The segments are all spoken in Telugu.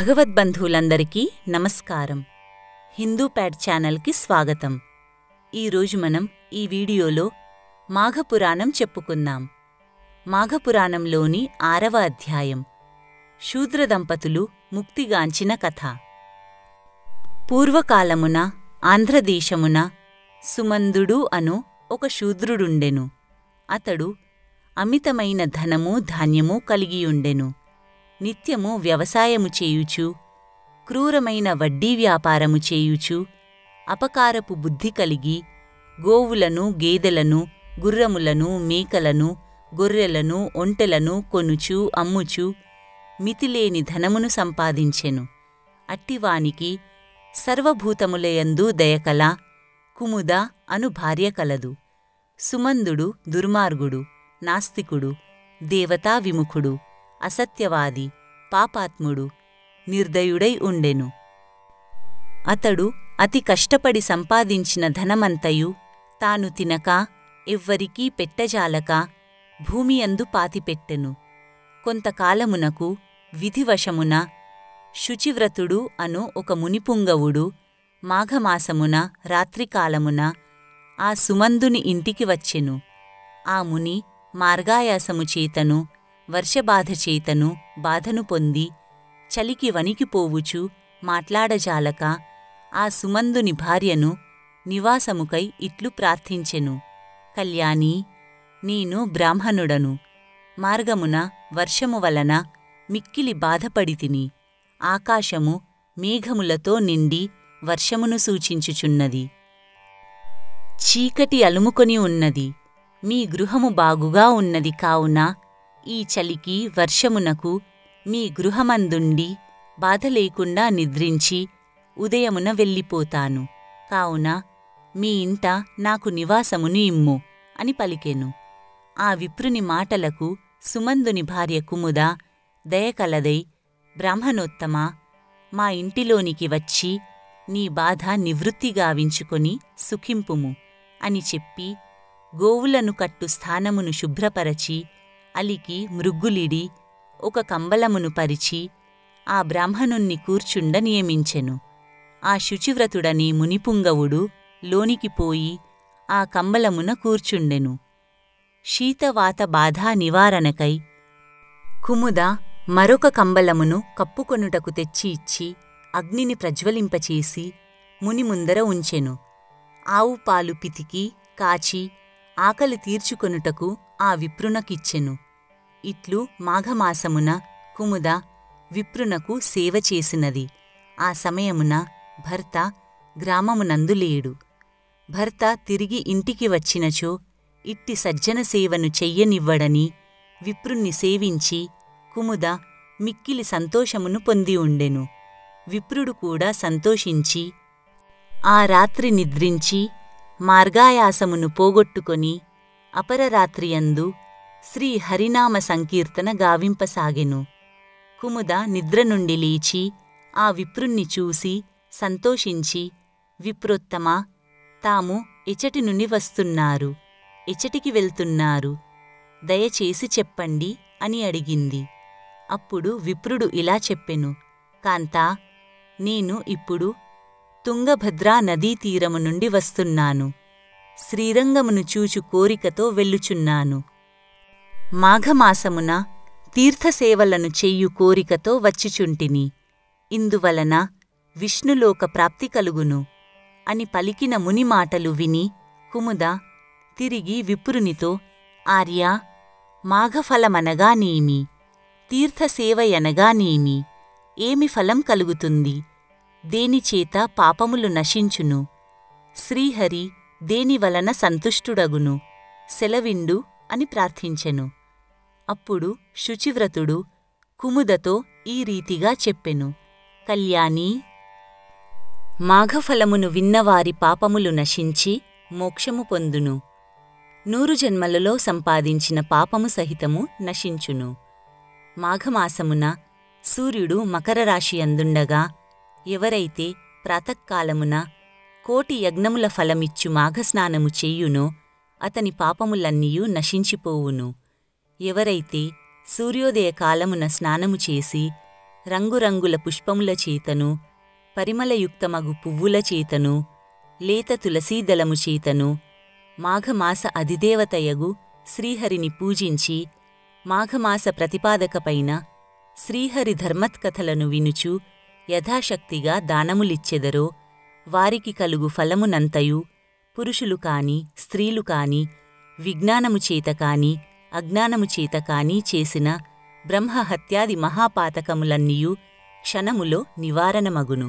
భగవద్బంధువులందరికీ నమస్కారం హిందూ ప్యాడ్ ఛానల్కి స్వాగతం ఈరోజు మనం ఈ వీడియోలో మాఘపురాణం చెప్పుకుందాం మాఘపురాణంలోని ఆరవ అధ్యాయం శూద్ర దంపతులు ముక్తిగాంచిన కథ పూర్వకాలమున ఆంధ్రదేశమున సుమందుడు అను ఒక శూద్రుడుండెను అతడు అమితమైన ధనము ధాన్యము కలిగియుండెను నిత్యము వ్యవసాయము చేయుచు క్రూరమైన వడ్డీ వ్యాపారము చేయుచు అపకారపు బుద్ధి కలిగి గోవులను గేదెలను గుర్రములను మేకలను గొర్రెలను ఒంటెలను కొనుచు అమ్ముచు మితిలేని ధనమును సంపాదించెను అట్టివానికి సర్వభూతములయందు దయకల కుముద అను భార్య కలదు సుమందుడు దుర్మార్గుడు నాస్తికుడు దేవతా విముఖుడు అసత్యవాది పాపాత్ముడు నిర్దయుడై ఉండెను అతడు అతి కష్టపడి సంపాదించిన ధనమంతయు తాను తినక ఎవ్వరికీ పెట్టజాలక భూమి అందు పాతిపెట్టెను కొంతకాలమునకు విధివశమున శుచివ్రతుడు అను ఒక మునిపుంగవుడు మాఘమాసమున రాత్రికాలమున ఆ సుమందుని ఇంటికి వచ్చెను ఆ ముని మార్గాయాసము చేతను వర్షబాధ చేతను బాధను పొంది చలికి వణికిపోవుచు మాట్లాడజాలక ఆ సుమందుని భార్యను నివాసముకై ఇట్లు ప్రార్థించెను కళ్యాణీ నేను బ్రాహ్మణుడను మార్గమున వర్షము వలన మిక్కిలి బాధపడితిని ఆకాశము మేఘములతో నిండి వర్షమును సూచించుచున్నది చీకటి అలుముకొని ఉన్నది మీ గృహము బాగుగా ఉన్నది కావున ఈ చలికి వర్షమునకు మీ గృహమందుండి బాధ లేకుండా నిద్రించి ఉదయమున వెళ్ళిపోతాను కావున మీ ఇంట నాకు నివాసమును ఇమ్ము అని పలికెను ఆ విప్రుని మాటలకు సుమందుని భార్య కుముద దయకలదై బ్రాహ్మణోత్తమ మా ఇంటిలోనికి వచ్చి నీ బాధ నివృత్తి గావించుకొని సుఖింపుము అని చెప్పి గోవులను కట్టు స్థానమును శుభ్రపరచి అలికి మృగ్గులిడి ఒక కంబలమును పరిచి ఆ బ్రాహ్మణుణ్ణి కూర్చుండ నియమించెను ఆ శుచివ్రతుడని మునిపుంగవుడు లోనికి పోయి ఆ కంబలమున కూర్చుండెను శీతవాత బాధా నివారణకై కుముద మరొక కంబలమును కప్పుకొనుటకు తెచ్చి ఇచ్చి అగ్నిని ప్రజ్వలింపచేసి ముని ముందర ఉంచెను ఆవు పాలు పితికి కాచి ఆకలి తీర్చుకొనుటకు ఆ విప్రునకిచ్చెను ఇట్లు మాఘమాసమున కుముద విప్రునకు సేవ చేసినది ఆ సమయమున భర్త గ్రామమునందు లేడు భర్త తిరిగి ఇంటికి వచ్చినచో ఇట్టి సజ్జన సేవను చెయ్యనివ్వడని విప్రుణ్ణి సేవించి కుముద మిక్కిలి సంతోషమును పొంది ఉండెను విప్రుడు కూడా సంతోషించి ఆ రాత్రి నిద్రించి మార్గాయాసమును పోగొట్టుకొని అపరరాత్రియందు శ్రీ హరినామ సంకీర్తన గావింపసాగెను కుముద నిద్ర నుండి లేచి ఆ విప్రుణ్ణి చూసి సంతోషించి విప్రోత్తమా తాము ఇచటి నుండి వస్తున్నారు ఇచటికి వెళ్తున్నారు దయచేసి చెప్పండి అని అడిగింది అప్పుడు విప్రుడు ఇలా చెప్పెను కాంతా నేను ఇప్పుడు తుంగభద్రా నదీ తీరము నుండి వస్తున్నాను శ్రీరంగమును చూచు కోరికతో వెళ్ళుచున్నాను మాఘమాసమున తీర్థసేవలను చెయ్యు కోరికతో వచ్చిచుంటిని ఇందువలన విష్ణులోక ప్రాప్తి కలుగును అని పలికిన ముని మాటలు విని కుముద తిరిగి విప్రునితో ఆర్యా మాఘఫలమనగానేమి తీర్థసేవయనగానేమి ఏమి ఫలం కలుగుతుంది దేనిచేత పాపములు నశించును శ్రీహరి దేనివలన సంతుష్టుడగును సెలవిండు అని ప్రార్థించెను అప్పుడు శుచివ్రతుడు కుముదతో ఈ రీతిగా చెప్పెను కళ్యాణీ మాఘఫలమును విన్నవారి పాపములు నశించి మోక్షము పొందును నూరు జన్మలలో సంపాదించిన పాపము సహితము నశించును మాఘమాసమున సూర్యుడు మకర రాశి అందుండగా ఎవరైతే ప్రాతకాలమున కోటి యజ్ఞముల ఫలమిచ్చు మాఘస్నానము చెయ్యునో అతని పాపములన్నీయూ నశించిపోవును ఎవరైతే సూర్యోదయ కాలమున స్నానము చేసి రంగురంగుల పుష్పముల చేతను పరిమళయుక్తమగు పువ్వుల చేతను లేత తులసీదళము చేతను మాఘమాస అధిదేవతయగు శ్రీహరిని పూజించి మాఘమాస ప్రతిపాదకపైన శ్రీహరి ధర్మత్కథలను వినుచు యథాశక్తిగా దానములిచ్చెదరో వారికి కలుగు ఫలమునంతయు పురుషులు కాని స్త్రీలు కాని విజ్ఞానము చేత కాని అజ్ఞానము చేత కాని చేసిన బ్రహ్మహత్యాది మహాపాతకములన్నీయు క్షణములో నివారణమగును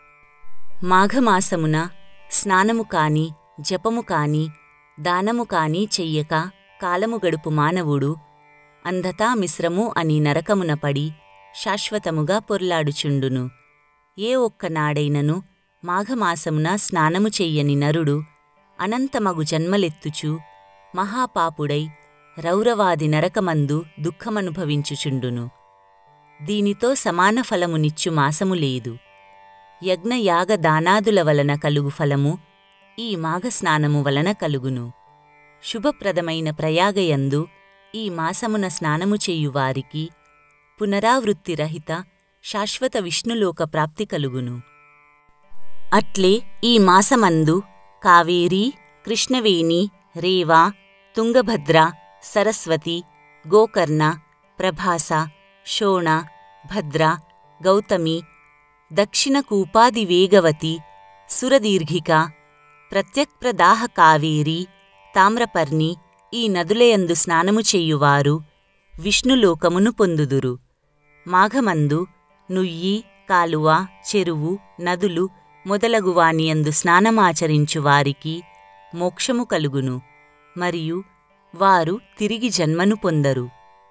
మాఘమాసమున స్నానము కాని జపము కాని దానము కాని చెయ్యక కాలము గడుపు మానవుడు అంధతా మిశ్రము అని నరకమున పడి శాశ్వతముగా పొర్లాడుచుండును ఏ ఒక్కనాడైనను మాఘమాసమున స్నానము చెయ్యని నరుడు అనంతమగు జన్మలెత్తుచు మహాపాపుడై రౌరవాది నరకమందు దుఃఖమనుభవించుచుండును దీనితో సమాన ఫలమునిచ్చు మాసము లేదు యజ్ఞయాగ దానాదుల వలన కలుగు ఫలము ఈ మాఘస్నానము వలన కలుగును శుభప్రదమైన ప్రయాగయందు ఈ మాసమున స్నానము చేయువారికి పునరావృత్తిరహిత శాశ్వత విష్ణులోక ప్రాప్తి కలుగును అట్లే ఈ మాసమందు కావేరీ కృష్ణవేణి రేవా తుంగభద్ర సరస్వతి గోకర్ణ ప్రభాస శోణ భద్ర గౌతమి దక్షిణ కూపాది వేగవతి సురదీర్ఘిక ప్రత్యక్ప్రదాహ కావేరి తామ్రపర్ణి ఈ నదులయందు స్నానము చెయ్యువారు విష్ణులోకమును పొందుదురు మాఘమందు నుయ్యి కాలువ చెరువు నదులు మొదలగు వానియందు స్నానమాచరించు వారికి మోక్షము కలుగును మరియు వారు తిరిగి జన్మను పొందరు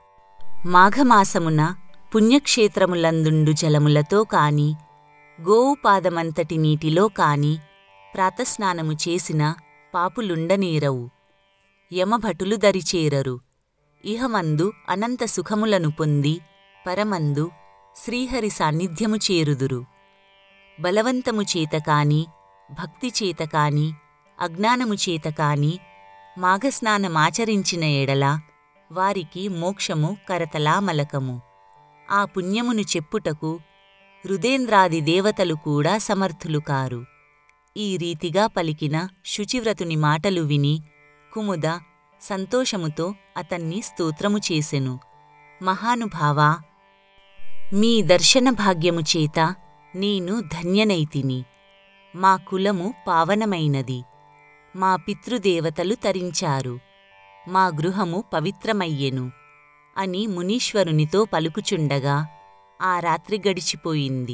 మాఘమాసమున పుణ్యక్షేత్రములందుండు జలములతో కాని గోవు పాదమంతటి నీటిలో కాని ప్రాతస్నానము చేసిన పాపులుండనేరవు యమభటులు దరిచేరరు ఇహమందు అనంత సుఖములను పొంది పరమందు శ్రీహరి సాన్నిధ్యము చేరుదురు బలవంతము చేత కాని భక్తి చేత కాని అజ్ఞానము చేత కాని మాఘస్నానమాచరించిన ఎడల వారికి మోక్షము కరతలామలకము ఆ పుణ్యమును చెప్పుటకు రుదేంద్రాది దేవతలు కూడా సమర్థులు కారు ఈ రీతిగా పలికిన శుచివ్రతుని మాటలు విని కుముద సంతోషముతో అతన్ని స్తోత్రము చేసెను మహానుభావా మీ దర్శన భాగ్యము చేత నేను ధన్యనైతిని మా కులము పావనమైనది మా పితృదేవతలు తరించారు మా గృహము పవిత్రమయ్యెను అని మునీశ్వరునితో పలుకుచుండగా ఆ రాత్రి గడిచిపోయింది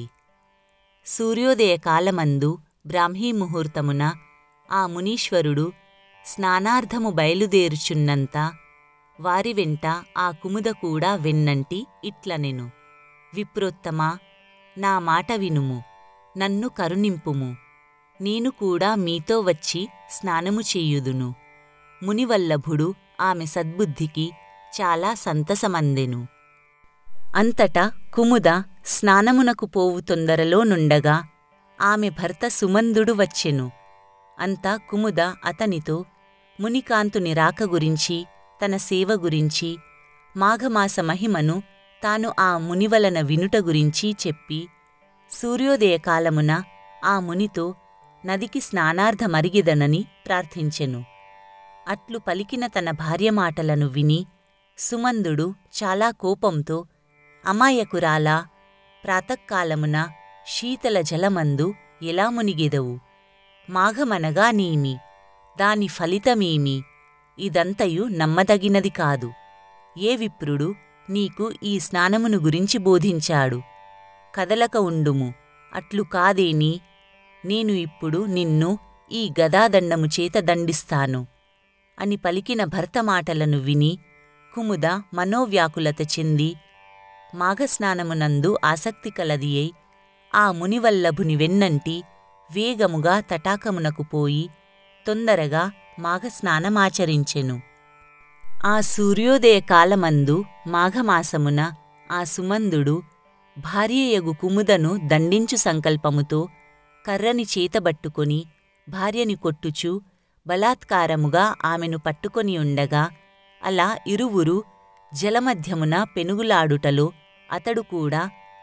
సూర్యోదయకాలమందు బ్రాహ్మీ ముహూర్తమున ఆ మునీశ్వరుడు స్నానార్థము బయలుదేరుచున్నంత వారి వెంట ఆ కుముద కూడా వెన్నంటి ఇట్లనెను విప్రోత్తమా నా మాట వినుము నన్ను కరుణింపుము నేను కూడా మీతో వచ్చి స్నానము చెయ్యుదును మునివల్లభుడు ఆమె సద్బుద్ధికి చాలా సంతసమందెను అంతటా కుముద స్నానమునకు పోవు తొందరలో నుండగా ఆమె భర్త సుమందుడు వచ్చెను అంతా కుముద అతనితో మునికాంతుని రాక గురించి తన సేవ గురించి మాఘమాస మహిమను తాను ఆ మునివలన వినుట గురించి చెప్పి సూర్యోదయకాలమున ఆ మునితో నదికి స్నానార్థమరిగిదనని ప్రార్థించెను అట్లు పలికిన తన భార్య మాటలను విని సుమందుడు చాలా కోపంతో అమాయకురాలా ప్రాతకాలమున శీతల జలమందు ఎలా మునిగెదవు మాఘమనగా నీమి దాని ఫలితమేమి ఇదంతయు నమ్మదగినది కాదు ఏ విప్రుడు నీకు ఈ స్నానమును గురించి బోధించాడు కదలక ఉండుము అట్లు కాదేని నేను ఇప్పుడు నిన్ను ఈ గదాదండము చేత దండిస్తాను అని పలికిన భర్త మాటలను విని కుముద మనోవ్యాకులత చెంది మాఘస్నానమునందు ఆసక్తి కలది అయి ఆ మునివల్లభుని వెన్నంటి వేగముగా తటాకమునకు పోయి తొందరగా మాఘస్నానమాచరించెను ఆ సూర్యోదయ కాలమందు మాఘమాసమున ఆ సుమందుడు భార్యయగు కుముదను దండించు సంకల్పముతో కర్రని చేతబట్టుకొని భార్యని కొట్టుచూ బలాత్కారముగా ఆమెను పట్టుకొని ఉండగా అలా ఇరువురు జలమధ్యమున పెనుగులాడుటలో అతడు కూడా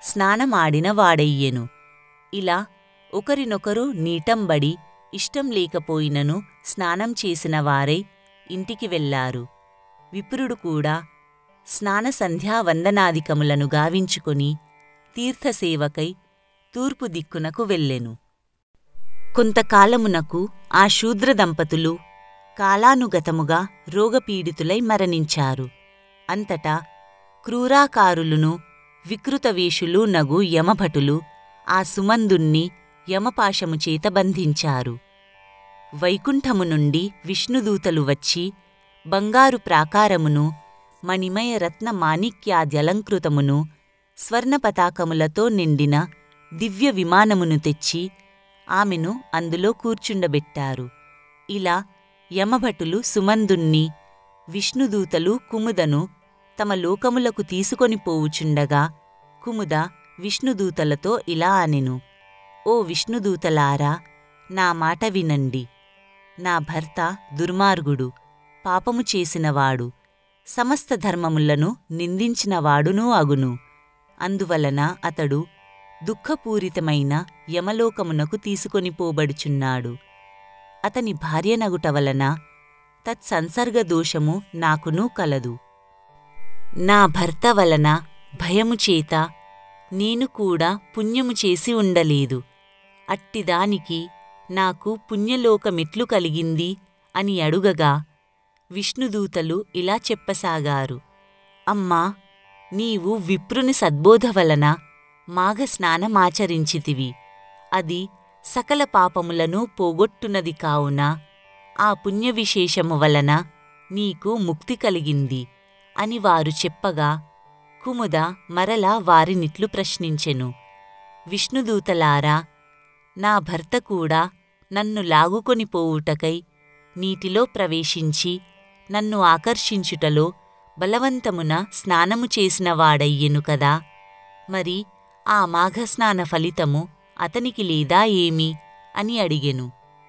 స్నానమాడిన వాడయ్యెను ఇలా ఒకరినొకరు నీటంబడి ఇష్టం లేకపోయినను స్నానం చేసిన వారై ఇంటికి వెళ్లారు విప్రుడు కూడా స్నాన సంధ్యా వందనాదికములను గావించుకొని తీర్థసేవకై తూర్పు దిక్కునకు వెళ్ళెను కొంతకాలమునకు ఆ శూద్ర దంపతులు కాలానుగతముగా రోగపీడితులై మరణించారు అంతటా క్రూరాకారులును వికృతవేషులు నగు యమభటులు ఆ సుమందుణ్ణి యమపాశము చేత బంధించారు వైకుంఠము నుండి విష్ణుదూతలు వచ్చి బంగారు ప్రాకారమును మణిమయ రత్న మాణిక్యాద్యలంకృతమును స్వర్ణ పతాకములతో నిండిన దివ్య విమానమును తెచ్చి ఆమెను అందులో కూర్చుండబెట్టారు ఇలా యమభటులు సుమందుణ్ణి విష్ణుదూతలు కుముదను తమ లోకములకు తీసుకొని పోవుచుండగా కుముద విష్ణుదూతలతో ఇలా అనెను ఓ విష్ణుదూతలారా నా మాట వినండి నా భర్త దుర్మార్గుడు పాపము చేసినవాడు సమస్త ధర్మములను నిందించినవాడునూ అగును అందువలన అతడు దుఃఖపూరితమైన యమలోకమునకు తీసుకొని పోబడుచున్నాడు అతని భార్యనగుట వలన తత్సంసర్గ దోషము నాకునూ కలదు నా భర్త వలన భయము చేత నేను కూడా పుణ్యము చేసి ఉండలేదు అట్టిదానికి నాకు పుణ్యలోకమెట్లు కలిగింది అని అడుగగా విష్ణుదూతలు ఇలా చెప్పసాగారు అమ్మా నీవు విప్రుని సద్బోధ వలన మాఘస్నానమాచరించితివి అది సకల పాపములను పోగొట్టునది కావున ఆ పుణ్య విశేషము వలన నీకు ముక్తి కలిగింది అని వారు చెప్పగా కుముద మరలా వారినిట్లు ప్రశ్నించెను విష్ణుదూతలారా నా భర్త కూడా నన్ను లాగుకొని పోవుటకై నీటిలో ప్రవేశించి నన్ను ఆకర్షించుటలో బలవంతమున స్నానము చేసిన వాడయ్యెను కదా మరి ఆ మాఘస్నాన ఫలితము అతనికి లేదా ఏమి అని అడిగెను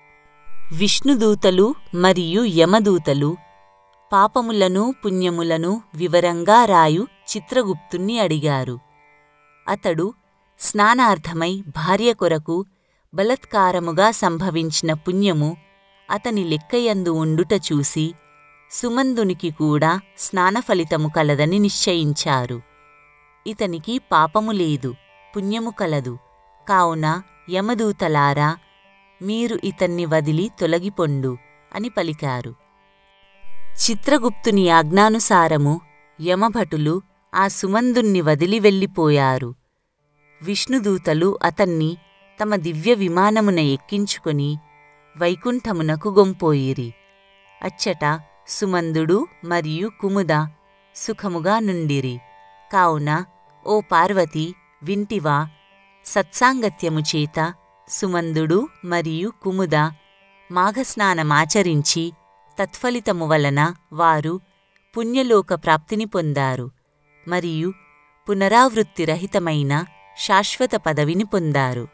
విష్ణుదూతలు మరియు యమదూతలు పాపములను పుణ్యములను వివరంగా రాయు చిత్రగుప్తుణ్ణి అడిగారు అతడు స్నానార్థమై భార్య కొరకు బలత్కారముగా సంభవించిన పుణ్యము అతని లెక్కయందు ఉండుట చూసి సుమందునికి కూడా స్నానఫలితము కలదని నిశ్చయించారు ఇతనికి పాపము లేదు పుణ్యము కలదు కావున యమదూతలారా మీరు ఇతన్ని వదిలి తొలగిపొండు అని పలికారు చిత్రగుప్తుని ఆజ్ఞానుసారము యమభటులు ఆ సుమందుణ్ణి వదిలి వెళ్ళిపోయారు విష్ణుదూతలు అతన్ని తమ దివ్య విమానమున ఎక్కించుకొని వైకుంఠమునకు గొంపోయిరి అచ్చట సుమందుడు మరియు కుముద సుఖముగా నుండిరి కావున ఓ పార్వతి వింటివా సత్సాంగత్యము చేత సుమందుడు మరియు కుముద మాఘస్నానమాచరించి తత్ఫలితము వలన వారు పుణ్యలోక ప్రాప్తిని పొందారు మరియు పునరావృత్తిరహితమైన శాశ్వత పదవిని పొందారు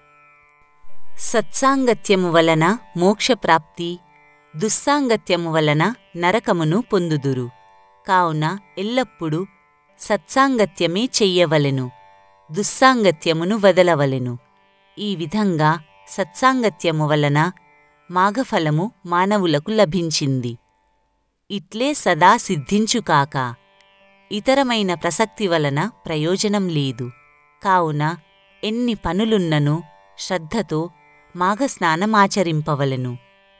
సత్సాంగత్యము వలన మోక్షప్రాప్తి దుస్సాంగత్యము వలన నరకమును పొందుదురు కావున ఎల్లప్పుడూ సత్సాంగత్యమే చెయ్యవలెను దుస్సాంగత్యమును వదలవలెను ఈ విధంగా సత్సాంగత్యము వలన మాఘఫలము మానవులకు లభించింది ఇట్లే సదా సిద్ధించుకాక ఇతరమైన ప్రసక్తి వలన ప్రయోజనం లేదు కావున ఎన్ని పనులున్ననూ శ్రద్ధతో మాఘస్నానమాచరింపవలెను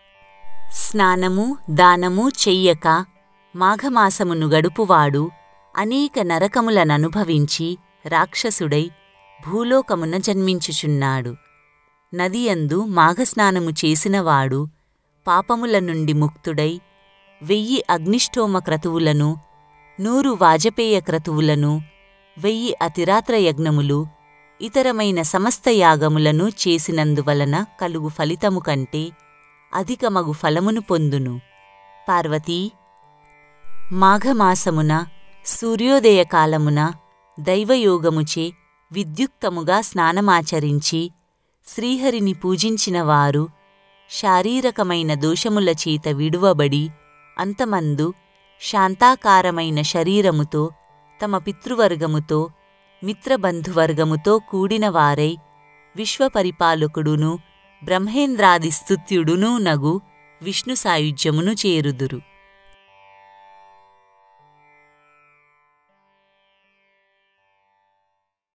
స్నానము దానము చెయ్యక మాఘమాసమును గడుపువాడు అనేక నరకములననుభవించి రాక్షసుడై భూలోకమున జన్మించుచున్నాడు నదియందు మాఘస్నానము చేసినవాడు పాపముల నుండి ముక్తుడై వెయ్యి అగ్నిష్టోమ క్రతువులను నూరు వాజపేయ క్రతువులను వెయ్యి అతిరాత్ర యజ్ఞములు ఇతరమైన సమస్త యాగములను చేసినందువలన కలుగు ఫలితము కంటే అధికమగు ఫలమును పొందును పార్వతీ మాఘమాసమున సూర్యోదయకాలమున దైవయోగముచే విద్యుక్తముగా స్నానమాచరించి శ్రీహరిని పూజించిన వారు శారీరకమైన దోషముల చేత విడువబడి అంతమందు శాంతాకారమైన శరీరముతో తమ పితృవర్గముతో మిత్రబంధువర్గముతో కూడిన వారై విశ్వపరిపాలకుడును బ్రహ్మేంద్రాది స్తుత్యుడునూ నగు విష్ణు సాయుధ్యమును చేరుదురు